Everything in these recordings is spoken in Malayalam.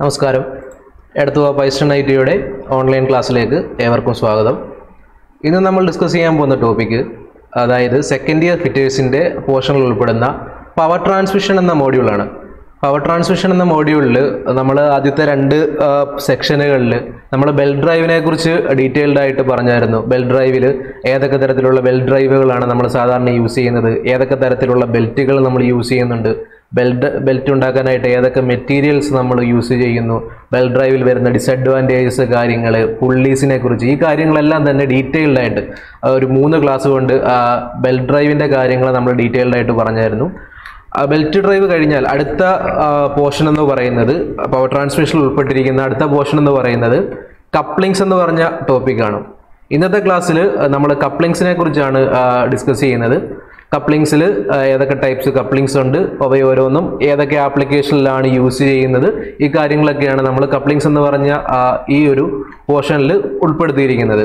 നമസ്കാരം എടത്തുവ പൈസ്റ്റൺ ഐ ടിയുടെ ഓൺലൈൻ ക്ലാസ്സിലേക്ക് ഏവർക്കും സ്വാഗതം ഇന്ന് നമ്മൾ ഡിസ്കസ് ചെയ്യാൻ പോകുന്ന ടോപ്പിക്ക് അതായത് സെക്കൻഡ് ഇയർ ഫിറ്റേഴ്സിൻ്റെ പോർഷനിൽ ഉൾപ്പെടുന്ന പവർ ട്രാൻസ്മിഷൻ എന്ന മോഡ്യൂളാണ് പവർ ട്രാൻസ്മിഷൻ എന്ന മോഡ്യൂളിൽ നമ്മൾ ആദ്യത്തെ രണ്ട് സെക്ഷനുകളിൽ നമ്മൾ ബെൽ ഡ്രൈവിനെ കുറിച്ച് ഡീറ്റെയിൽഡ് ആയിട്ട് പറഞ്ഞായിരുന്നു ബെൽ ഡ്രൈവിൽ ഏതൊക്കെ തരത്തിലുള്ള ബെൽ ഡ്രൈവുകളാണ് നമ്മൾ സാധാരണ യൂസ് ചെയ്യുന്നത് ഏതൊക്കെ തരത്തിലുള്ള ബെൽറ്റുകൾ നമ്മൾ യൂസ് ചെയ്യുന്നുണ്ട് ബെൽറ്റ് ബെൽറ്റ് ഉണ്ടാക്കാനായിട്ട് ഏതൊക്കെ മെറ്റീരിയൽസ് നമ്മൾ യൂസ് ചെയ്യുന്നു ബെൽ ഡ്രൈവിൽ വരുന്ന ഡിസഡ്വാൻറ്റേജസ് കാര്യങ്ങൾ പുള്ളീസിനെ കുറിച്ച് ഈ കാര്യങ്ങളെല്ലാം തന്നെ ഡീറ്റെയിൽഡ് ആയിട്ട് ആ, ഒരു മൂന്ന് ക്ലാസ് കൊണ്ട് ബെൽ ഡ്രൈവിൻ്റെ കാര്യങ്ങൾ നമ്മൾ ഡീറ്റെയിൽഡ് ആയിട്ട് പറഞ്ഞായിരുന്നു ബെൽറ്റ് ഡ്രൈവ് കഴിഞ്ഞാൽ അടുത്ത പോർഷൻ എന്ന് പറയുന്നത് പവർ ട്രാൻസ്മിഷനിൽ ഉൾപ്പെട്ടിരിക്കുന്ന അടുത്ത പോർഷൻ എന്ന് പറയുന്നത് കപ്ലിങ്സ് എന്ന് പറഞ്ഞ ടോപ്പിക്കാണ് ഇന്നത്തെ ക്ലാസ്സിൽ നമ്മൾ കപ്ലിങ്സിനെ കുറിച്ചാണ് ഡിസ്കസ് ചെയ്യുന്നത് കപ്ലിങ്സിൽ ഏതൊക്കെ ടൈപ്സ് കപ്ലിങ്സ് ഉണ്ട് അവ ഓരോന്നും ഏതൊക്കെ ആപ്ലിക്കേഷനിലാണ് യൂസ് ചെയ്യുന്നത് ഈ കാര്യങ്ങളൊക്കെയാണ് നമ്മൾ കപ്ലിങ്സ് എന്ന് പറഞ്ഞ ആ, ഈ ഒരു പോർഷനിൽ ഉൾപ്പെടുത്തിയിരിക്കുന്നത്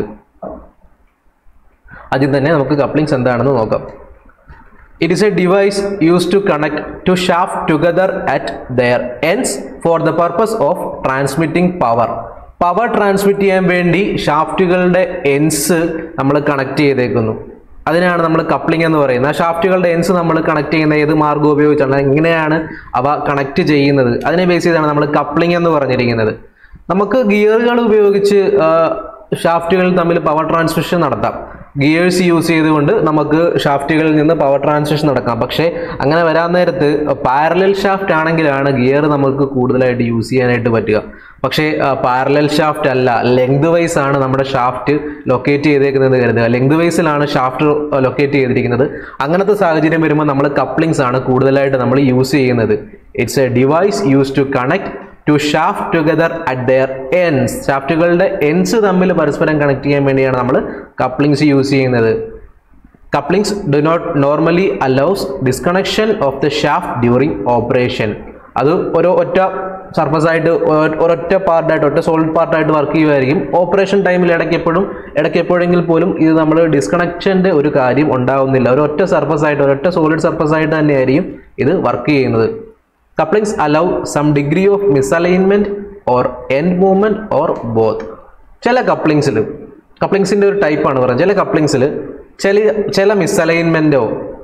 ആദ്യം തന്നെ നമുക്ക് കപ്ലിങ്സ് എന്താണെന്ന് നോക്കാം It is a device used to connect two shafts together at their ends for the purpose of transmitting power. Power transmit ചെയ്യാൻ വേണ്ടി ഷാഫ്റ്റുകളുടെ എൻസ് നമ്മൾ കണക്ട് ചെയ്തേക്കുന്നു അതിനാണ് നമ്മൾ കപ്ലിംഗ് എന്ന് പറയുന്നത് ആ ഷാഫ്റ്റുകളുടെ എൻസ് നമ്മൾ കണക്ട് ചെയ്യുന്ന ഏത് മാർഗം ഉപയോഗിച്ചാണ് ഇങ്ങനെയാണ് അവ കണക്ട് ചെയ്യുന്നത് അതിനെ ബേസ് ചെയ്താണ് നമ്മൾ കപ്ലിംഗ് എന്ന് പറഞ്ഞിരിക്കുന്നത് നമുക്ക് ഗിയറുകൾ ഉപയോഗിച്ച് ഷാഫ്റ്റുകൾ തമ്മിൽ പവർ ട്രാൻസ്മിഷൻ നടത്താം ഗിയേഴ്സ് യൂസ് ചെയ്തുകൊണ്ട് നമുക്ക് ഷാഫ്റ്റുകളിൽ നിന്ന് പവർ ട്രാൻസ്മിഷൻ നടക്കാം പക്ഷേ അങ്ങനെ വരാൻ നേരത്ത് പാരലൽ ഷാഫ്റ്റ് ആണെങ്കിലാണ് ഗിയർ നമുക്ക് കൂടുതലായിട്ട് യൂസ് ചെയ്യാനായിട്ട് പറ്റുക പക്ഷേ പാരലൽ ഷാഫ്റ്റ് അല്ല ലെങ്ത് വൈസ് ആണ് നമ്മുടെ ഷാഫ്റ്റ് ലൊക്കേറ്റ് ചെയ്തേക്കുന്നത് കരുതുക ലെങ്ത് വൈസിലാണ് ഷാഫ്റ്റ് ലൊക്കേറ്റ് ചെയ്തിരിക്കുന്നത് അങ്ങനത്തെ സാഹചര്യം വരുമ്പോൾ നമ്മൾ കപ്ലിങ്സ് ആണ് കൂടുതലായിട്ട് നമ്മൾ യൂസ് ചെയ്യുന്നത് it's a device used to connect two shaft together at their ends ഷാഫ്റ്റുകളുടെ എൻസ് തമ്മിൽ പരസ്പരം കണക്ട് ചെയ്യാൻ വേണ്ടിയാണ് നമ്മൾ കപ്ലിങ്സ് യൂസ് ചെയ്യുന്നത് couplings do not normally allows disconnection of the shaft during operation അത് ഒരു ഒറ്റ സർഫസ് ആയിട്ട് ഒ- ഒരൊറ്റ പാർട്ടായിട്ട് ഒറ്റ സോളിഡ് പാർട്ടായിട്ട് വർക്ക് ചെയ്യുമായിരിക്കും ഓപ്പറേഷൻ ടൈമിൽ ഇടയ്ക്ക് എപ്പോഴും ഇടയ്ക്ക് എപ്പോഴെങ്കിൽ പോലും ഇത് നമ്മൾ ഡിസ്കണക്ഷൻ്റെ ഒരു കാര്യം ഉണ്ടാവുന്നില്ല ഒരു ഒറ്റ സർഫസ് ആയിട്ട് ഒരൊറ്റ സോളിഡ് സർഫസ് ആയിട്ട് തന്നെയായിരിക്കും ഇത് വർക്ക് ചെയ്യുന്നത് couplings allow some degree of misalignment or end movement or both ചില കപ്ലിങ്സിൽ കപ്ലിങ്സിന്റെ ഒരു ടൈപ്പാണ് പറയുന്നത് ചില കപ്ലിങ്സിൽ ചില ചില മിസ്അലൈൻമെന്റോ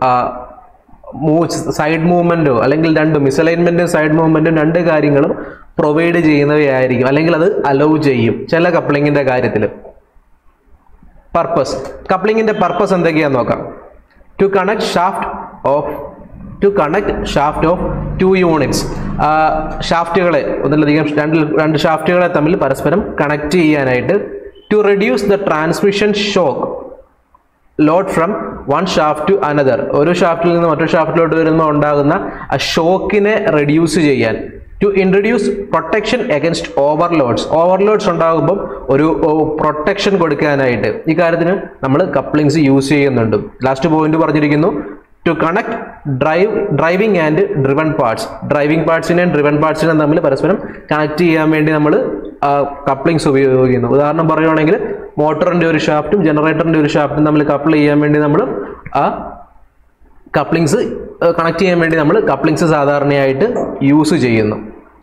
സൈഡ് മൂവ്മെന്റോ അല്ലെങ്കിൽ രണ്ട് മിസ്അലൈൻമെന്റും സൈഡ് മൂവ്മെന്റും രണ്ട് കാര്യങ്ങളും പ്രൊവൈഡ് ചെയ്യുന്നവയായിരിക്കും അല്ലെങ്കിൽ അത് അലൗ ചെയ്യും ചില കപ്ലിങ്ങിന്റെ കാര്യത്തിൽ പർപ്പസ് കപ്ലിങ്ങിന്റെ പർപ്പസ് എന്തൊക്കെയാന്ന് നോക്കാം to connect shaft of two connect shaft of two units ഷാഫ്റ്റുകളെ ഒന്നിലധികം രണ്ട് രണ്ട് ഷാഫ്റ്റുകളെ തമ്മിൽ പരസ്പരം കണക്ട് ചെയ്യാനായിട്ട് to reduce the transmission shock load from one shaft to another ഒരു ഷാഫ്റ്റിൽ നിന്ന് മറ്റൊരു ഷാഫ്റ്റിലോട്ട് വരുമ്പോൾ ഉണ്ടാകുന്ന ആ ഷോക്കിനെ റെഡ്യൂസ് ചെയ്യാൻ to introduce protection against overloads overloads ഉണ്ടാകുമ്പം ഒരു പ്രൊട്ടക്ഷൻ കൊടുക്കാനായിട്ട് ഈ കാര്യത്തിന് നമ്മൾ കപ്ലിങ്സ് യൂസ് ചെയ്യുന്നുണ്ട് ലാസ്റ്റ് പോയിന്റ് പറഞ്ഞിരിക്കുന്നു to connect drive driving and driven parts driving പാർട്സിനെയും ഡ്രിവൺ പാർട്സിനെയും തമ്മിൽ പരസ്പരം കണക്ട് ചെയ്യാൻ വേണ്ടി നമ്മൾ കപ്ലിങ്സ് ഉപയോഗിക്കുന്നു ഉദാഹരണം പറയുവാണെങ്കിൽ മോട്ടറിന്റെ ഒരു ഷാഫ്റ്റും ജനറേറ്ററിന്റെ ഒരു ഷാഫ്റ്റും തമ്മിൽ കപ്പിൾ ചെയ്യാൻ വേണ്ടി നമ്മൾ ആ കപ്ലിങ്സ് കണക്ട് ചെയ്യാൻ വേണ്ടി നമ്മൾ കപ്ലിങ്സ് സാധാരണയായിട്ട് യൂസ് ചെയ്യുന്നു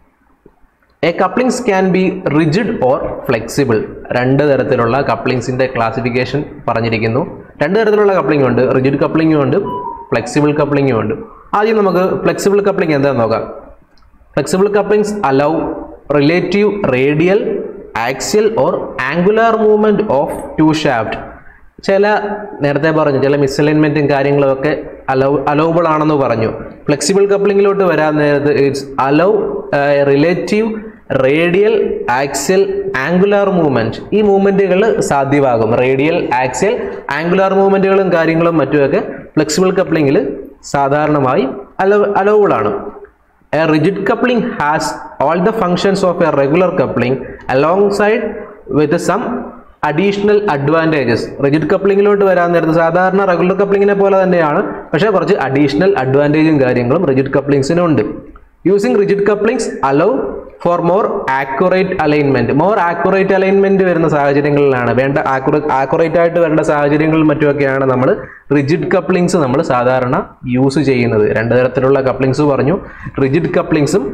a couplings can be rigid or flexible രണ്ട് തരത്തിലുള്ള കപ്ലിങ്സിന്റെ ക്ലാസിഫിക്കേഷൻ പറഞ്ഞിരിക്കുന്നു രണ്ട് തരത്തിലുള്ള കപ്ലിംഗ് ഉണ്ട് റിജിഡ് കപ്ലിംഗും ഉണ്ട് ഫ്ലെക്സിബിൾ കപ്ലിംഗും ഉണ്ട് ആദ്യം നമുക്ക് ഫ്ലെക്സിബിൾ കപ്ലിംഗ് എന്താണെന്ന് നോക്കാം flexible couplings allow relative radial axial or angular movement of two shaft ചില നേരത്തെ പറഞ്ഞു ചില മിസ്അലൈൻമെന്റും കാര്യങ്ങളും ഒക്കെ അലൗ അലൗബിൾ ആണെന്ന് പറഞ്ഞു ഫ്ലെക്സിബിൾ കപ്ലിങ്ങിലോട്ട് വരാൻ നേരത്ത് it's allow relative radial axial angular movement ഈ മൂവ്മെന്റുകൾ സാധ്യമാകും റേഡിയൽ ആക്സിയൽ ആംഗുലാർ മൂവ്മെന്റുകളും കാര്യങ്ങളും മറ്റുമൊക്കെ ഫ്ലെക്സിബിൾ കപ്ലിങ്ങിൽ സാധാരണമായി അലോ അലൗബിൾ ആണ് A rigid coupling has all the functions of a regular coupling alongside with some additional advantages rigid കപ്ലിങ്ങിലോട്ട് വരാൻ നേരത്ത് സാധാരണ റെഗുലർ കപ്ലിങ്ങിനെ പോലെ തന്നെയാണ് പക്ഷേ കുറച്ച് അഡീഷണൽ അഡ്വാൻറ്റേജും കാര്യങ്ങളും റിജിഡ് കപ്ലിങ്സിനുണ്ട് using rigid couplings allow for more accurate alignment more accurate alignment വരുന്ന സാഹചര്യങ്ങളിലാണ് വേണ്ട ആക്യുറേറ്റ് ആയിട്ട് വരേണ്ട സാഹചര്യങ്ങളിൽ മറ്റുമൊക്കെയാണ് നമ്മൾ റിജിഡ് കപ്ലിങ്സ് നമ്മൾ സാധാരണ യൂസ് ചെയ്യുന്നത് രണ്ട് തരത്തിലുള്ള കപ്ലിങ്സ് പറഞ്ഞു റിജിഡ് കപ്ലിങ്സും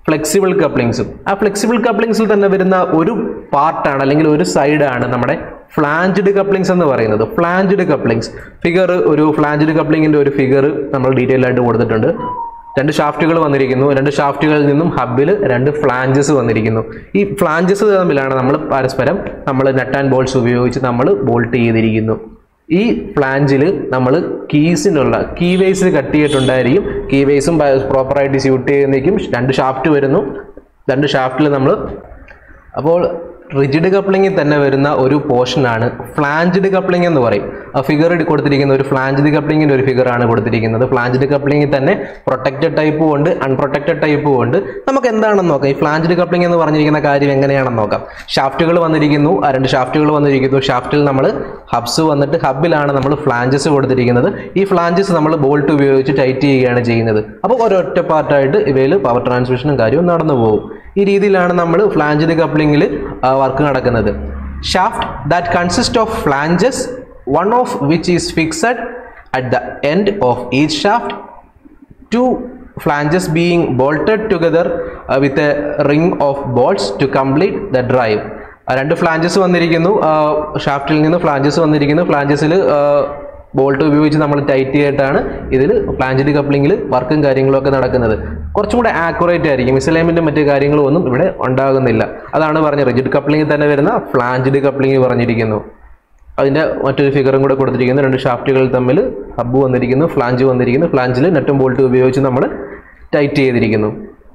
ഫ്ലെക്സിബിൾ കപ്ലിങ്സും ആ ഫ്ലെക്സിബിൾ കപ്ലിങ്സിൽ തന്നെ വരുന്ന ഒരു പാർട്ടാണ് അല്ലെങ്കിൽ ഒരു സൈഡാണ് നമ്മുടെ ഫ്ലാഞ്ച്ഡ് കപ്ലിങ്സ് എന്ന് പറയുന്നത് ഫ്ലാഞ്ച്ഡ് കപ്ലിങ്സ് ഫിഗർ ഒരു ഫ്ലാഞ്ച്ഡ് കപ്ലിങ്ങിന്റെ ഒരു ഫിഗർ നമ്മൾ ഡീറ്റെയിൽ ആയിട്ട് കൊടുത്തിട്ടുണ്ട് രണ്ട് ഷാഫ്റ്റുകൾ വന്നിരിക്കുന്നു രണ്ട് ഷാഫ്റ്റുകളിൽ നിന്നും ഹബിൽ രണ്ട് ഫ്ലാഞ്ചസ് വന്നിരിക്കുന്നു ഈ ഫ്ലാഞ്ചസ് തമ്മിലാണ് നമ്മൾ പരസ്പരം നമ്മൾ നെറ്റ് ആൻഡ് ബോൾസ് ഉപയോഗിച്ച് നമ്മൾ ബോൾട്ട് ചെയ്തിരിക്കുന്നു ഈ ഫ്ലാഞ്ചിൽ നമ്മൾ കീസിനുള്ള കീ വേസ് കട്ട് ചെയ്തിട്ടുണ്ടായിരിക്കും കീ വേസും പ്രോപ്പറായിട്ട് സ്യൂട്ട് ചെയ്യുന്നേക്കും രണ്ട് ഷാഫ്റ്റ് വരുന്നു രണ്ട് ഷാഫ്റ്റിൽ നമ്മൾ അപ്പോൾ റിജിഡ് കപ്ലിങ്ങിൽ തന്നെ വരുന്ന ഒരു പോർഷനാണ് ഫ്ലാഞ്ച്ഡ് കപ്ലിംഗ് എന്ന് പറയും ആ ഫിഗർ കൊടുത്തിരിക്കുന്ന ഒരു ഫ്ലാഞ്ച്ഡ് കപ്ലിങ്ങിന്റെ ഒരു ഫിഗർ ആണ് കൊടുത്തിരിക്കുന്നത് ഫ്ലാഞ്ച്ഡ് കപ്ലിങ്ങിൽ തന്നെ പ്രൊട്ടക്റ്റഡ് ടൈപ്പും ഉണ്ട് അൺപ്രൊട്ടക്റ്റഡ് ടൈപ്പും ഉണ്ട് നമുക്ക് എന്താണെന്ന് നോക്കാം ഈ ഫ്ലാഞ്ച്ഡ് കപ്ലിംഗ് എന്ന് പറഞ്ഞിരിക്കുന്ന കാര്യം എങ്ങനെയാണെന്ന് നോക്കാം ഷാഫ്റ്റുകൾ വന്നിരിക്കുന്നു ആ രണ്ട് ഷാഫ്റ്റുകൾ വന്നിരിക്കുന്നു ഷാഫ്റ്റിൽ നമ്മൾ ഹബ്സ് വന്നിട്ട് ഹബിലാണ് നമ്മൾ ഫ്ലാഞ്ചസ് കൊടുത്തിരിക്കുന്നത് ഈ ഫ്ലാഞ്ചസ് നമ്മൾ ബോൾട്ട് ഉപയോഗിച്ച് ടൈറ്റ് ചെയ്യുകയാണ് ചെയ്യുന്നത് അപ്പോൾ ഒരൊറ്റ പാർട്ടായിട്ട് ഇവയിൽ പവർ ട്രാൻസ്മിഷനും കാര്യവും നടന്നു പോകും ഈ രീതിയിലാണ് നമ്മൾ ഫ്ലാഞ്ചഡ് കപ്ലിങ്ങിൽ വർക്ക് നടക്കുന്നത് shaft that consist of flanges one of which is fixed at the end of each shaft two flanges being bolted together uh, with a ring of bolts to complete the drive ആ രണ്ട് ഫ്ലാഞ്ചസ് വന്നിരിക്കുന്നു ഷാഫ്റ്റിൽ നിന്ന് ഫ്ലാഞ്ചസ് വന്നിരിക്കുന്നു ഫ്ലാഞ്ചസിൽ ബോൾട്ട് ഉപയോഗിച്ച് നമ്മൾ ടൈറ്റ് ചെയ്തിട്ടാണ് ഇതിൽ ഫ്ലാഞ്ചഡ് കപ്ലിങ്ങിൽ വർക്കും കാര്യങ്ങളും ഒക്കെ നടക്കുന്നത് കുറച്ചും കൂടെ ആക്യുറേറ്റ് ആയിരിക്കും മിസലൈൻമെൻറ്റും മറ്റു കാര്യങ്ങളും ഒന്നും ഇവിടെ ഉണ്ടാകുന്നില്ല അതാണ് പറഞ്ഞത് റിജിഡ് കപ്ലിങ്ങിൽ തന്നെ വരുന്ന ഫ്ലാഞ്ചഡ് കപ്ലിംഗ് പറഞ്ഞിരിക്കുന്നു അതിൻ്റെ മറ്റൊരു ഫിഗറും കൂടെ കൊടുത്തിരിക്കുന്നു രണ്ട് ഷാഫ്റ്റുകൾ തമ്മിൽ ഹബ്ബ് വന്നിരിക്കുന്നു ഫ്ലാഞ്ച് വന്നിരിക്കുന്നു ഫ്ലാഞ്ചിൽ നെറ്റും ബോൾട്ട് ഉപയോഗിച്ച് നമ്മൾ ടൈറ്റ് ചെയ്തിരിക്കുന്നു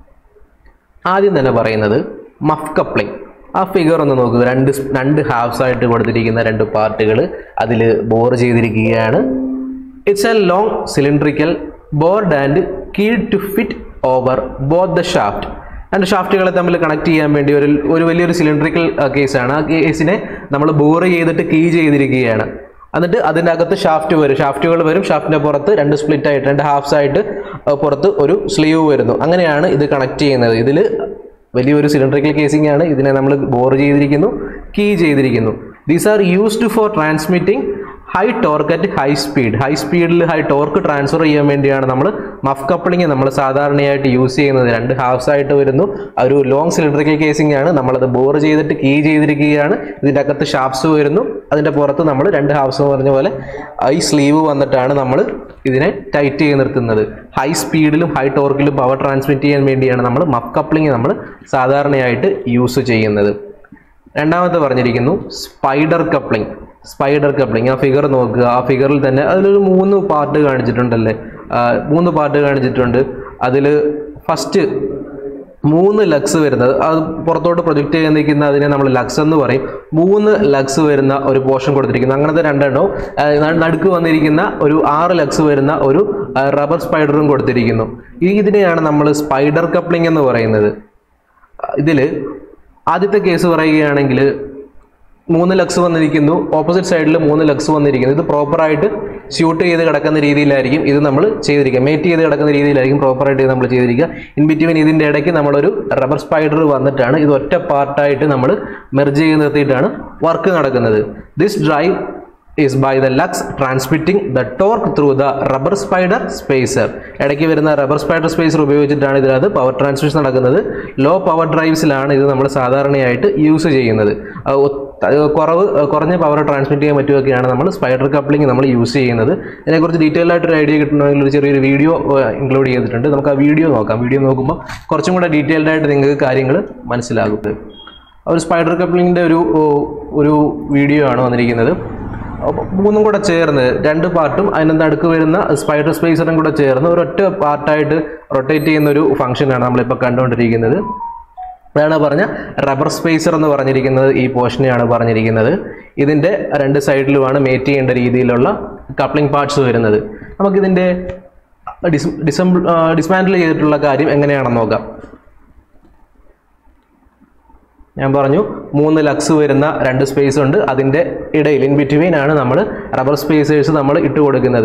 ആദ്യം തന്നെ പറയുന്നത് മഫ് കപ്ലിംഗ് ആ ഫിഗർ ഒന്ന് നോക്കുക രണ്ട് സ്- രണ്ട് ഹാഫ്സ് ആയിട്ട് കൊടുത്തിരിക്കുന്ന രണ്ട് പാർട്ടുകൾ അതിൽ ബോർ ചെയ്തിരിക്കുകയാണ് it's a long cylindrical bored and key to fit over both the shaft രണ്ട് ഷാഫ്റ്റുകളെ തമ്മിൽ കണക്ട് ചെയ്യാൻ വേണ്ടി ഒരു ഒരു വലിയൊരു സിലിണ്ട്രിക്കൽ കേസാണ് ആ കേസിനെ നമ്മൾ ബോർ ചെയ്തിട്ട് കീ ചെയ്തിരിക്കുകയാണ് എന്നിട്ട് അതിൻ്റെ അകത്ത് ഷാഫ്റ്റ് വരും ഷാഫ്റ്റുകൾ വരും ഷാഫ്റ്റിൻ്റെ പുറത്ത് രണ്ട് സ്പ്ലിറ്റ് ആയിട്ട് രണ്ട് ഹാഫ്സ് ആയിട്ട് ആ, പുറത്ത് ഒരു സ്ലീവ് വരുന്നു അങ്ങനെയാണ് ഇത് കണക്ട് ചെയ്യുന്നത് ഇതിൽ വലിയൊരു സിലിണ്ടറിക്കൽ കേസിംഗ് ആണ് ഇതിനെ നമ്മൾ ബോർ ചെയ്തിരിക്കുന്നു കീ ചെയ്തിരിക്കുന്നു these are used for transmitting high torque at high speed high സ്പീഡിൽ ഹൈ ടോർക്ക് ട്രാൻസ്ഫർ ചെയ്യാൻ വേണ്ടിയാണ് നമ്മൾ മഫ് കപ്ലിംഗ് നമ്മൾ സാധാരണയായിട്ട് യൂസ് ചെയ്യുന്നത് രണ്ട് ഹാഫ്സ് ആയിട്ട് വരുന്നു ആ ഒരു ലോങ് സിലിണ്ടറിക്കൽ കേസിംഗ് ആണ് നമ്മളത് ബോർ ചെയ്തിട്ട് കീ ചെയ്തിരിക്കുകയാണ് ഇതിൻ്റെ അകത്ത് ഷാപ്സ് വരുന്നു അതിൻ്റെ പുറത്ത് നമ്മൾ രണ്ട് ഹാഫ്സ് പറഞ്ഞ പോലെ ഈ സ്ലീവ് വന്നിട്ടാണ് നമ്മൾ ഇതിനെ ടൈറ്റ് ചെയ്ത് നിർത്തുന്നത് ഹൈ സ്പീഡിലും ഹൈ ടോർക്കിലും പവർ ട്രാൻസ്മിറ്റ് ചെയ്യാൻ വേണ്ടിയാണ് നമ്മൾ മഫ് കപ്ലിംഗ് നമ്മൾ സാധാരണയായിട്ട് യൂസ് ചെയ്യുന്നത് രണ്ടാമത്തെ പറഞ്ഞിരിക്കുന്നു സ്പൈഡർ കപ്ലിംഗ് സ്പൈഡർ കപ്ലിംഗ് ആ ഫിഗർ നോക്കുക ആ ഫിഗറിൽ തന്നെ അതിലൊരു മൂന്ന് പാർട്ട് കാണിച്ചിട്ടുണ്ടല്ലേ ആ, മൂന്ന് പാർട്ട് കാണിച്ചിട്ടുണ്ട് അതിൽ ഫസ്റ്റ് മൂന്ന് ലക്സ് വരുന്നത് അത് പുറത്തോട്ട് പ്രൊജക്റ്റ് ചെയ്യാൻ നിൽക്കുന്ന അതിനെ നമ്മൾ ലക്സ് എന്ന് പറയും മൂന്ന് ലക്സ് വരുന്ന ഒരു പോർഷൻ കൊടുത്തിരിക്കുന്നു അങ്ങനത്തെ രണ്ടെണ്ണവും ആ, ന- നടുക്ക് വന്നിരിക്കുന്ന ഒരു ആറ് ലക്സ് വരുന്ന ഒരു റബ്ബർ സ്പൈഡറും കൊടുത്തിരിക്കുന്നു ഈ ഇതിനെയാണ് നമ്മൾ സ്പൈഡർ കപ്ലിംഗ് എന്ന് പറയുന്നത് ഇതിൽ ആദ്യത്തെ കേസ് പറയുകയാണെങ്കിൽ മൂന്ന് ലക്സ് വന്നിരിക്കുന്നു ഓപ്പോസിറ്റ് സൈഡിൽ മൂന്ന് ലക്സ് വന്നിരിക്കുന്നു ഇത് പ്രോപ്പറായിട്ട് ഷൂട്ട് ചെയ്ത് കിടക്കുന്ന രീതിയിലായിരിക്കും ഇത് നമ്മൾ ചെയ്തിരിക്കുക മേറ്റ് ചെയ്ത് കിടക്കുന്ന രീതിയിലായിരിക്കും പ്രോപ്പറായിട്ട് ഇത് നമ്മൾ ചെയ്തിരിക്കുക ഇൻ ബിറ്റ്വീൻ ഇതിൻ്റെ ഇടയ്ക്ക് നമ്മളൊരു റബ്ബർ സ്പൈഡർ വന്നിട്ടാണ് ഇത് ഒറ്റ പാർട്ടായിട്ട് നമ്മൾ മെർജ് ചെയ്ത് നിർത്തിയിട്ടാണ് വർക്ക് നടക്കുന്നത് this drive is by the lux transmitting the torque through the rubber spider spacer ഇടയ്ക്ക് വരുന്ന റബ്ബർ സ്പൈഡർ സ്പേസർ ഉപയോഗിച്ചിട്ടാണ് ഇതിനകത്ത് പവർ ട്രാൻസ്മിഷൻ നടക്കുന്നത് ലോ പവർ ഡ്രൈവ്സിലാണ് ഇത് നമ്മൾ സാധാരണയായിട്ട് യൂസ് ചെയ്യുന്നത് ആ, ഒ- അത് കുറവ് കുറഞ്ഞ പവർ ട്രാൻസ്മിറ്റ് ചെയ്യാൻ പറ്റുമൊക്കെയാണ് നമ്മൾ സ്പൈഡർ കപ്ലിംഗ് നമ്മൾ യൂസ് ചെയ്യുന്നത് ഇതിനെക്കുറിച്ച് ഡീറ്റെയിൽ ആയിട്ട് ഒരു ഐഡിയ കിട്ടണമെങ്കിൽ ഒരു ചെറിയൊരു വീഡിയോ ഇൻക്ലൂഡ് ചെയ്തിട്ടുണ്ട് നമുക്ക് ആ വീഡിയോ നോക്കാം വീഡിയോ നോക്കുമ്പോൾ കുറച്ചും കൂടെ ഡീറ്റെയിൽഡ് ആയിട്ട് നിങ്ങൾക്ക് കാര്യങ്ങൾ മനസ്സിലാകും ഒരു സ്പൈഡർ കപ്ലിങ്ങിൻ്റെ ഒരു ഓ, ഒരു വീഡിയോ ആണ് വന്നിരിക്കുന്നത് അപ്പോൾ മൂന്നും കൂടെ ചേർന്ന് രണ്ട് പാർട്ടും അതിന് നടുക്ക് വരുന്ന സ്പൈഡർ സ്പേസറും കൂടെ ചേർന്ന് ഒരൊറ്റ പാർട്ടായിട്ട് റൊട്ടേറ്റ് ചെയ്യുന്ന ഒരു ഫംഗ്ഷനാണ് നമ്മളിപ്പോൾ കണ്ടുകൊണ്ടിരിക്കുന്നത് അതാണ് പറഞ്ഞ റബ്ബർ സ്പേസർ എന്ന് പറഞ്ഞിരിക്കുന്നത് ഈ പോർഷനെയാണ് പറഞ്ഞിരിക്കുന്നത് ഇതിൻ്റെ രണ്ട് സൈഡിലുമാണ് മേറ്റ് ചെയ്യേണ്ട രീതിയിലുള്ള കപ്ലിംഗ് പാർട്സ് വരുന്നത് നമുക്കിതിൻ്റെ ഡിസ് ഡിസംബിൾ ഡിസ്മാൻഡിൽ ചെയ്തിട്ടുള്ള കാര്യം എങ്ങനെയാണെന്ന് നോക്കാം ഞാൻ പറഞ്ഞു മൂന്ന് ലക്സ് വരുന്ന രണ്ട് സ്പേസ് ഉണ്ട് അതിൻ്റെ ഇടയിൽ ഇൻ ബിറ്റ്വീൻ ആണ് നമ്മൾ റബ്ബർ സ്പേസേഴ്സ് നമ്മൾ ഇട്ട് കൊടുക്കുന്നത്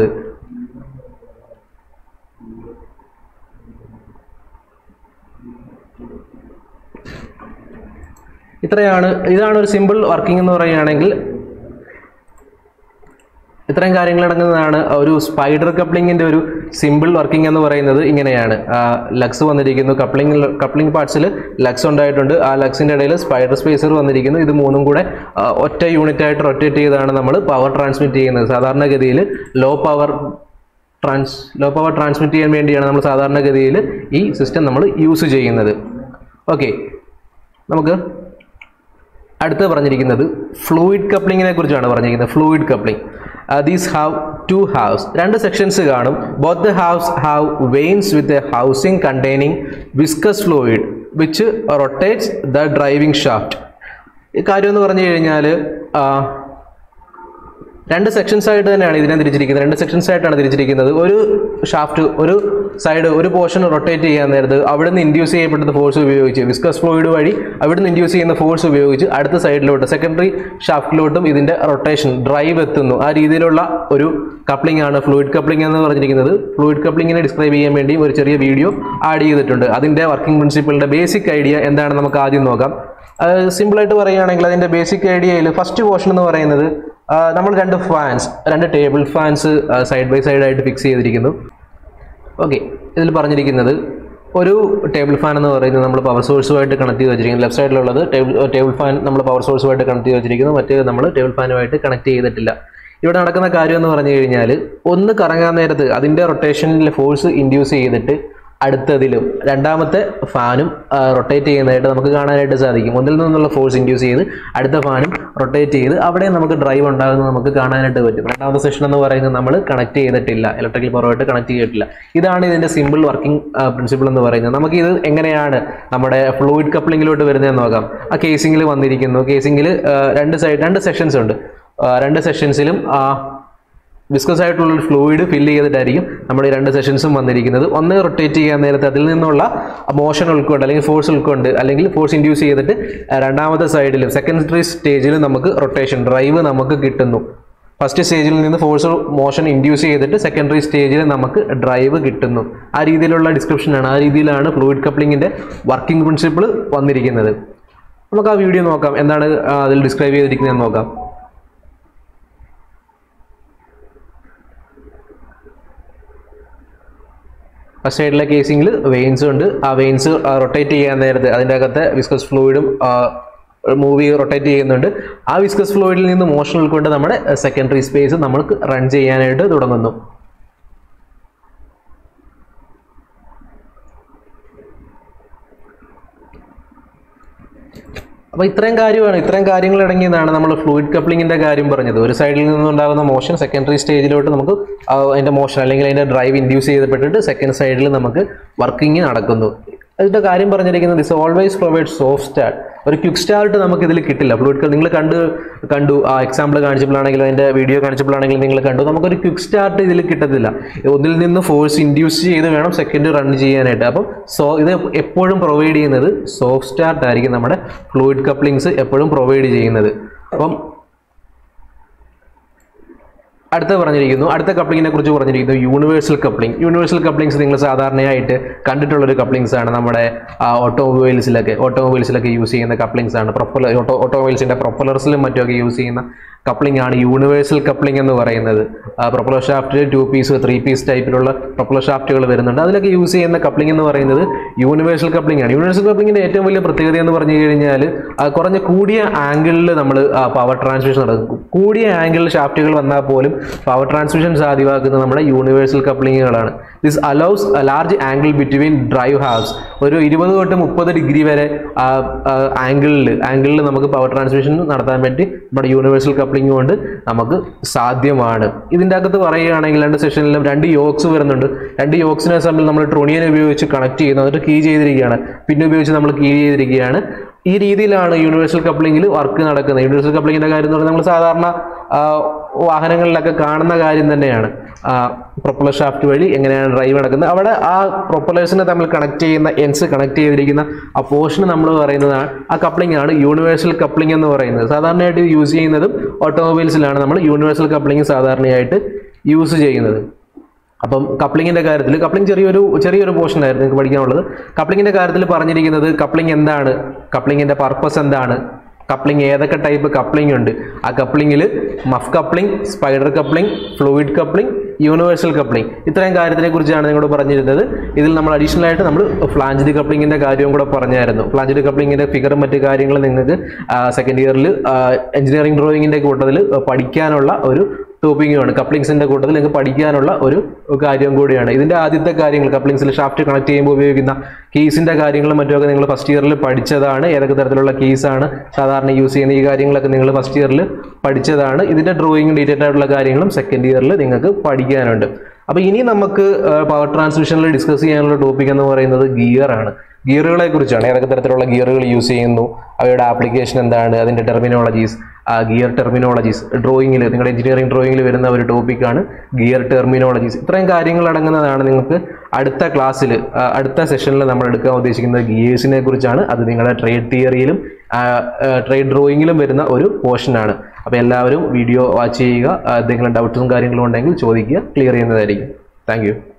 ഇത്രയാണ് ഇതാണ് ഒരു സിമ്പിൾ വർക്കിംഗ് എന്ന് പറയുകയാണെങ്കിൽ ഇത്രയും കാര്യങ്ങൾ അടങ്ങുന്നതാണ് ഒരു സ്പൈഡർ കപ്ലിങ്ങിന്റെ ഒരു സിമ്പിൾ വർക്കിംഗ് എന്ന് പറയുന്നത് ഇങ്ങനെയാണ് ലക്സ് വന്നിരിക്കുന്നു കപ്ലിംഗ് കപ്ലിംഗ് പാർട്സിൽ ലക്സ് ഉണ്ടായിട്ടുണ്ട് ആ ലക്സിന്റെ ഇടയിൽ സ്പൈഡർ സ്പേസർ വന്നിരിക്കുന്നു ഇത് മൂന്നും കൂടെ ആ, ഒറ്റ യൂണിറ്റ് ആയിട്ട് റൊട്ടേറ്റ് ചെയ്താണ് നമ്മൾ പവർ ട്രാൻസ്മിറ്റ് ചെയ്യുന്നത് സാധാരണഗതിയിൽ low power trans low power transmit ചെയ്യാൻ വേണ്ടിയാണ് നമ്മൾ സാധാരണഗതിയിൽ ഈ സിസ്റ്റം നമ്മൾ യൂസ് ചെയ്യുന്നത് ഓക്കെ നമുക്ക് അടുത്ത് പറഞ്ഞിരിക്കുന്നത് ഫ്ലൂയിഡ് കപ്ലിങ്ങിനെ കുറിച്ചാണ് പറഞ്ഞിരിക്കുന്നത് fluid coupling these have two halves രണ്ട് സെക്ഷൻസ് കാണും both the halves have vanes with a housing containing viscous fluid which rotates the driving shaft ഈ കാര്യം എന്ന് പറഞ്ഞു കഴിഞ്ഞാൽ രണ്ട് സെക്ഷൻസ് ആയിട്ട് തന്നെയാണ് ഇതിനെ തിരിച്ചിരിക്കുന്നത് രണ്ട് സെക്ഷൻസ് ആയിട്ടാണ് തിരിച്ചിരിക്കുന്നത് ഒരു ഷാഫ്റ്റ് ഒരു സൈഡ് ഒരു പോർഷൻ റൊട്ടേറ്റ് ചെയ്യാൻ നേരത്ത് അവിടെ നിന്ന് ഇൻഡ്യൂസ് ചെയ്യപ്പെട്ടത് ഫോഴ്സ് ഉപയോഗിച്ച് വിസ്കസ് ഫ്ലൂയിഡ് വഴി അവിടെ നിന്ന് ഇൻഡ്യൂസ് ചെയ്യുന്ന ഫോഴ്സ് ഉപയോഗിച്ച് അടുത്ത സൈഡിലോട്ട് സെക്കൻഡറി ഷാഫ്റ്റിലോട്ടും ഇതിന്റെ റൊട്ടേഷൻ ഡ്രൈവ് എത്തുന്നു ആ രീതിയിലുള്ള ഒരു കപ്ലിംഗ് ആണ് ഫ്ലൂയിഡ് കപ്ലിംഗ് എന്ന് പറഞ്ഞിരിക്കുന്നത് ഫ്ലൂയിഡ് കപ്ലിങ്ങിനെ ഡിസ്ക്രൈബ് ചെയ്യാൻ വേണ്ടി ഒരു ചെറിയ വീഡിയോ ആഡ് ചെയ്തിട്ടുണ്ട് അതിന്റെ വർക്കിംഗ് പ്രിൻസിപ്പിളിന്റെ ബേസിക് ഐഡിയ എന്താണെന്ന് നമുക്ക് ആദ്യം നോക്കാം സിമ്പിളായിട്ട് പറയുകയാണെങ്കിൽ അതിന്റെ ബേസിക് ഐഡിയയിൽ ഫസ്റ്റ് പോർഷൻ എന്ന് പറയുന്നത് ആ, നമ്മൾ രണ്ട് ഫാൻസ് രണ്ട് table fans side by side ആയിട്ട് ഫിക്സ് ചെയ്തിരിക്കുന്നു ഓക്കെ ഇതിൽ പറഞ്ഞിരിക്കുന്നത് ഒരു ടേബിൾ ഫാൻ എന്ന് പറയുന്നത് നമ്മൾ പവർ സോഴ്സുമായിട്ട് കണക്ട് ചെയ്ത് വെച്ചിരിക്കുന്നു ലെഫ്റ്റ് സൈഡിലുള്ളത് ടേബിൾ ടേബിൾ ഫാൻ നമ്മൾ പവർ സോഴ്സുമായിട്ട് കണക്ട് ചെയ്ത് വെച്ചിരിക്കുന്നു മറ്റേ നമ്മൾ ടേബിൾ ഫാനുമായിട്ട് കണക്ട് ചെയ്തിട്ടില്ല ഇവിടെ നടക്കുന്ന കാര്യം എന്ന് പറഞ്ഞു കഴിഞ്ഞാൽ ഒന്ന് കറങ്ങാൻ നേരത്ത് അതിൻ്റെ റൊട്ടേഷനിലെ ഫോഴ്സ് ഇൻഡ്യൂസ് ചെയ്തിട്ട് അടുത്തതിലും രണ്ടാമത്തെ ഫാനും റൊട്ടേറ്റ് ചെയ്യുന്നതായിട്ട് നമുക്ക് കാണാനായിട്ട് സാധിക്കും ഒന്നിൽ നിന്നുള്ള ഫോഴ്സ് ഇൻഡ്യൂസ് ചെയ്ത് അടുത്ത ഫാനും റൊട്ടേറ്റ് ചെയ്ത് അവിടെ നമുക്ക് ഡ്രൈവ് ഉണ്ടാകുന്നത് നമുക്ക് കാണാനായിട്ട് പറ്റും രണ്ടാമത്തെ സെഷൻ എന്ന് പറയുന്നത് നമ്മൾ കണക്ട് ചെയ്തിട്ടില്ല ഇലക്ട്രിക്കൽ പവറുമായിട്ട് കണക്ട് ചെയ്തിട്ടില്ല ഇതാണ് ഇതിന്റെ സിമ്പിൾ വർക്കിംഗ് പ്രിൻസിപ്പിൾ എന്ന് പറയുന്നത് നമുക്ക് ഇത് എങ്ങനെയാണ് നമ്മുടെ ഫ്ലൂയിഡ് കപ്ലിങ്ങിലോട്ട് വരുന്നതെന്ന് നോക്കാം ആ കേസിംഗിൽ വന്നിരിക്കുന്നു കേസിംഗിൽ രണ്ട് സൈഡ് രണ്ട് സെഷൻസ് ഉണ്ട് ആ, രണ്ട് സെഷൻസിലും വിസ്കസ് ആയിട്ടുള്ള ഒരു ഫ്ലൂയിഡ് ഫില്ല് ചെയ്തിട്ടായിരിക്കും നമ്മുടെ ഈ രണ്ട് സെഷൻസും വന്നിരിക്കുന്നത് ഒന്ന് റൊട്ടേറ്റ് ചെയ്യാൻ നേരത്ത് അതിൽ നിന്നുള്ള മോഷൻ ഉൾക്കൊണ്ട് അല്ലെങ്കിൽ ഫോഴ്സ് ഉൾക്കൊണ്ട് അല്ലെങ്കിൽ ഫോഴ്സ് ഇൻഡ്യൂസ് ചെയ്തിട്ട് ആ, രണ്ടാമത്തെ സൈഡിലും സെക്കൻഡറി സ്റ്റേജിലും നമുക്ക് റൊട്ടേഷൻ ഡ്രൈവ് നമുക്ക് കിട്ടുന്നു ഫസ്റ്റ് സ്റ്റേജിൽ നിന്ന് ഫോഴ്സ് മോഷൻ ഇൻഡ്യൂസ് ചെയ്തിട്ട് സെക്കൻഡറി സ്റ്റേജിൽ നമുക്ക് ഡ്രൈവ് കിട്ടുന്നു ആ രീതിയിലുള്ള ഡിസ്ക്രിപ്ഷനാണ് ആ രീതിയിലാണ് ഫ്ലൂയിഡ് കപ്ലിങ്ങിന്റെ വർക്കിംഗ് പ്രിൻസിപ്പിൾ വന്നിരിക്കുന്നത് നമുക്ക് ആ വീഡിയോ നോക്കാം എന്താണ് ആ, അതിൽ ഡിസ്ക്രൈബ് ചെയ്തിരിക്കുന്നതെന്ന് നോക്കാം ഫസ്റ്റ് സൈഡിലെ കേസിംഗിൽ വെയിൻസ് ഉണ്ട് ആ വെയിൻസ് റൊട്ടേറ്റ് ചെയ്യാൻ നേരത്ത് അതിൻ്റെ അകത്തെ വിസ്കസ് ഫ്ലൂയിഡും മൂവി റൊട്ടേറ്റ് ചെയ്യുന്നുണ്ട് ആ വിസ്കസ് ഫ്ലൂയിഡിൽ നിന്ന് മോഷൻ ഉൾക്കൊണ്ട് നമ്മുടെ സെക്കൻഡറി സ്പേസ് നമുക്ക് റൺ ചെയ്യാനായിട്ട് തുടങ്ങുന്നു അപ്പോൾ ഇത്രയും കാര്യമാണ് ഇത്രയും കാര്യങ്ങൾ അടങ്ങിയതാണ് നമ്മൾ ഫ്ലൂയിഡ് കപ്ലിങ്ങിന്റെ കാര്യം പറഞ്ഞത് ഒരു സൈഡിൽ നിന്നുണ്ടാകുന്ന മോഷൻ സെക്കൻഡറി സ്റ്റേജിലോട്ട് നമുക്ക് ആ അതിന്റെ മോഷൻ അല്ലെങ്കിൽ അതിന്റെ ഡ്രൈവ് ഇൻഡ്യൂസ് ചെയ്യപ്പെട്ടിട്ട് സെക്കൻഡ് സൈഡിൽ നമുക്ക് വർക്കിംഗ് നടക്കുന്നു അതിന്റെ കാര്യം പറഞ്ഞിരിക്കുന്നത് is always provide soft start ഒരു ക്വിക്ക് സ്റ്റാർട്ട് നമുക്ക് ഇതിൽ കിട്ടില്ല ഫ്ലൂയിഡ് നിങ്ങൾ കണ്ട് കണ്ടു ആ എക്സാമ്പിൾ കാണിച്ചപ്പോഴാണെങ്കിലും അതിന്റെ വീഡിയോ കാണിച്ചപ്പോഴാണെങ്കിലും നിങ്ങൾ കണ്ടു നമുക്കൊരു ക്വിക്ക് സ്റ്റാർട്ട് ഇതിൽ കിട്ടത്തില്ല ഒന്നിൽ നിന്ന് ഫോഴ്സ് ഇൻഡ്യൂസ് ചെയ്ത് വേണം സെക്കൻഡ് റൺ ചെയ്യാനായിട്ട് അപ്പം സോ ഇത് എപ്പോഴും പ്രൊവൈഡ് ചെയ്യുന്നത് സോഫ്റ്റ് സ്റ്റാർട്ട് ആയിരിക്കും നമ്മുടെ ഫ്ലൂയിഡ് കപ്ലിങ്സ് എപ്പോഴും പ്രൊവൈഡ് ചെയ്യുന്നത് അപ്പം അടുത്ത പറഞ്ഞിരിക്കുന്നു അടുത്ത കപ്ലിങ്ങിനെ കുറിച്ച് പറഞ്ഞിരിക്കുന്നു യൂണിവേഴ്സൽ കപ്ലിംഗ് യൂണിവേഴ്സൽ കപ്ലിങ്സ് നിങ്ങൾ സാധാരണയായിട്ട് കണ്ടിട്ടുള്ള ഒരു കപ്ലിങ്സ് ആണ് നമ്മുടെ ഓട്ടോമൊബൈൽസിലൊക്കെ ഓട്ടോമൊബൈൽസിലൊക്കെ യൂസ് ചെയ്യുന്ന കപ്ലിങ്സ് ആണ് പ്രൊപ്പലർ ഓട്ടോ ഓട്ടോമൊബൈൽസിന്റെ പ്രൊപ്പലർസിലും മറ്റുമൊക്കെ യൂസ് ചെയ്യുന്ന കപ്ലിംഗ് ആണ് യൂണിവേഴ്സൽ കപ്ലിംഗ് എന്ന് പറയുന്നത് പ്രൊപ്പലർ ഷാഫ്റ്റിൽ ടു പീസ് ത്രീ പീസ് ടൈപ്പിലുള്ള പ്രൊപ്പലർ ഷാഫ്റ്റുകൾ വരുന്നുണ്ട് അതിലൊക്കെ യൂസ് ചെയ്യുന്ന കപ്ലിംഗ് എന്ന് പറയുന്നത് യൂണിവേഴ്സൽ കപ്ലിംഗ് ആണ് യൂണിവേഴ്സൽ കപ്ലിംഗിന്റെ ഏറ്റവും വലിയ പ്രത്യേകത എന്ന് പറഞ്ഞു കഴിഞ്ഞാൽ കുറഞ്ഞ കൂടിയ ആംഗിളിൽ നമ്മൾ പവർ ട്രാൻസ്മിഷൻ നടക്കും കൂടിയ ആംഗിളിൽ ഷാഫ്റ്റുകൾ വന്നാൽ പോലും പവർ ട്രാൻസ്മിഷൻ സാധ്യമാക്കുന്നത് നമ്മുടെ യൂണിവേഴ്സൽ കപ്ലിങ്ങുകളാണ് this allows large angle between drive halves ഒരു ഇരുപത് തൊട്ട് മുപ്പത് ഡിഗ്രി വരെ ആംഗിളിൽ ആംഗിളിൽ നമുക്ക് പവർ ട്രാൻസ്മിഷൻ നടത്താൻ വേണ്ടി നമ്മുടെ യൂണിവേഴ്സൽ കപ്ലിംഗ് കൊണ്ട് നമുക്ക് സാധ്യമാണ് ഇതിൻ്റെ അകത്ത് പറയുകയാണെങ്കിൽ രണ്ട് സെഷനിലും രണ്ട് യോക്സ് വരുന്നുണ്ട് രണ്ട് യോക്സിനെ തമ്മിൽ നമ്മൾ ട്രോണിയൻ ഉപയോഗിച്ച് കണക്ട് ചെയ്യുന്നു എന്നിട്ട് കീ ചെയ്തിരിക്കുകയാണ് പിന്നെ ഉപയോഗിച്ച് നമ്മൾ കീ ചെയ്തിരിക്കുകയാണ് ഈ രീതിയിലാണ് യൂണിവേഴ്സൽ കപ്ലിങ്ങിൽ വർക്ക് നടക്കുന്നത് യൂണിവേഴ്സൽ കപ്ലിങ്ങിന്റെ കാര്യം എന്ന് പറഞ്ഞാൽ നമ്മൾ സാധാരണ ആ, വാഹനങ്ങളിലൊക്കെ കാണുന്ന കാര്യം തന്നെയാണ് പ്രൊപ്പലർ ഷാഫ്റ്റ് വഴി എങ്ങനെയാണ് ഡ്രൈവ് നടക്കുന്നത് അവിടെ ആ പ്രൊപ്പലേഴ്സിനെ തമ്മിൽ കണക്ട് ചെയ്യുന്ന എൻസ് കണക്ട് ചെയ്തിരിക്കുന്ന ആ പോർഷൻ നമ്മൾ പറയുന്നതാണ് ആ കപ്ലിംഗ് ആണ് യൂണിവേഴ്സൽ കപ്ലിംഗ് എന്ന് പറയുന്നത് സാധാരണയായിട്ട് യൂസ് ചെയ്യുന്നതും ഓട്ടോമൊബൈൽസിലാണ് നമ്മൾ യൂണിവേഴ്സൽ കപ്ലിംഗ് സാധാരണയായിട്ട് യൂസ് ചെയ്യുന്നത് അപ്പം കപ്ലിങ്ങിന്റെ കാര്യത്തിൽ കപ്ലിംഗ് ചെറിയൊരു ചെറിയൊരു പോർഷൻ ആയിരുന്നു നിങ്ങൾക്ക് പഠിക്കാനുള്ളത് കപ്ലിങ്ങിന്റെ കാര്യത്തിൽ പറഞ്ഞിരിക്കുന്നത് കപ്ലിംഗ് എന്താണ് കപ്ലിങ്ങിന്റെ പർപ്പസ് എന്താണ് കപ്ലിംഗ് ഏതൊക്കെ ടൈപ്പ് കപ്ലിംഗ് ഉണ്ട് ആ കപ്ലിങ്ങിൽ muff coupling spider coupling fluid coupling universal coupling ഇത്രയും കാര്യത്തിനെ കുറിച്ചാണ് നിങ്ങളോട് പറഞ്ഞിരുന്നത് ഇതിൽ നമ്മൾ അഡീഷണൽ ആയിട്ട് നമ്മൾ ഫ്ലാഞ്ച് കപ്ലിങ്ങിന്റെ കാര്യവും കൂടെ പറഞ്ഞായിരുന്നു ഫ്ലാഞ്ച് കപ്ലിങ്ങിന്റെ ഫിഗറും മറ്റു കാര്യങ്ങളും നിങ്ങൾക്ക് സെക്കൻഡ് ഇയറിൽ എഞ്ചിനീയറിംഗ് ഡ്രോയിങ്ങിന്റെ കൂട്ടത്തിൽ പഠിക്കാനുള്ള ഒരു ടോപ്പിക്കുമാണ് കപ്ലിങ്സിന്റെ കൂട്ടത്തിൽ നിങ്ങൾക്ക് പഠിക്കാനുള്ള ഒരു കാര്യം കൂടിയാണ് ഇതിന്റെ ആദ്യത്തെ കാര്യങ്ങൾ കപ്ലിങ്സിൽ ഷാഫ്റ്റ് കണക്ട് ചെയ്യുമ്പോൾ ഉപയോഗിക്കുന്ന കീസിന്റെ കാര്യങ്ങളും മറ്റുമൊക്കെ നിങ്ങൾ ഫസ്റ്റ് ഇയറിൽ പഠിച്ചതാണ് ഏതൊക്കെ തരത്തിലുള്ള കീസാണ് സാധാരണ യൂസ് ചെയ്യുന്ന ഈ കാര്യങ്ങളൊക്കെ നിങ്ങൾ ഫസ്റ്റ് ഇയറിൽ പഠിച്ചതാണ് ഇതിന്റെ ഡ്രോയിങ് ഡീറ്റെയിൽ ആയിട്ടുള്ള കാര്യങ്ങളും സെക്കൻഡ് ഇയറിൽ നിങ്ങൾക്ക് പഠിക്കാനുണ്ട് അപ്പോൾ ഇനി നമുക്ക് പവർ ട്രാൻസ്മിഷനിൽ ഡിസ്കസ് ചെയ്യാനുള്ള ടോപ്പിക് എന്ന് പറയുന്നത് ഗിയർ ആണ് ഗിയറുകളെ കുറിച്ചാണ് ഏതൊക്കെ തരത്തിലുള്ള ഗിയറുകൾ യൂസ് ചെയ്യുന്നു അവയുടെ ആപ്ലിക്കേഷൻ എന്താണ് അതിന്റെ ടെർമിനോളജീസ് ഗിയർ ടെർമിനോളജീസ് ഡ്രോയിങ്ങിൽ നിങ്ങളുടെ എഞ്ചിനീയറിംഗ് ഡ്രോയിങ്ങിൽ വരുന്ന ഒരു ടോപ്പിക്കാണ് ഗിയർ ടെർമിനോളജീസ് ഇത്രയും കാര്യങ്ങൾ അടങ്ങുന്നതാണ് നിങ്ങൾക്ക് അടുത്ത ക്ലാസ്സിൽ അടുത്ത സെഷനിൽ നമ്മൾ എടുക്കാൻ ഉദ്ദേശിക്കുന്നത് ഗിയേഴ്സിനെ കുറിച്ചാണ് അത് നിങ്ങളുടെ ട്രേഡ് തിയറിയിലും ട്രേഡ് ഡ്രോയിങ്ങിലും വരുന്ന ഒരു പോർഷനാണ് അപ്പോൾ എല്ലാവരും വീഡിയോ വാച്ച് ചെയ്യുക എന്തെങ്കിലും ഡൗട്ട്സും കാര്യങ്ങളും ഉണ്ടെങ്കിൽ ചോദിക്കുക ക്ലിയർ ചെയ്യുന്നതായിരിക്കും താങ്ക്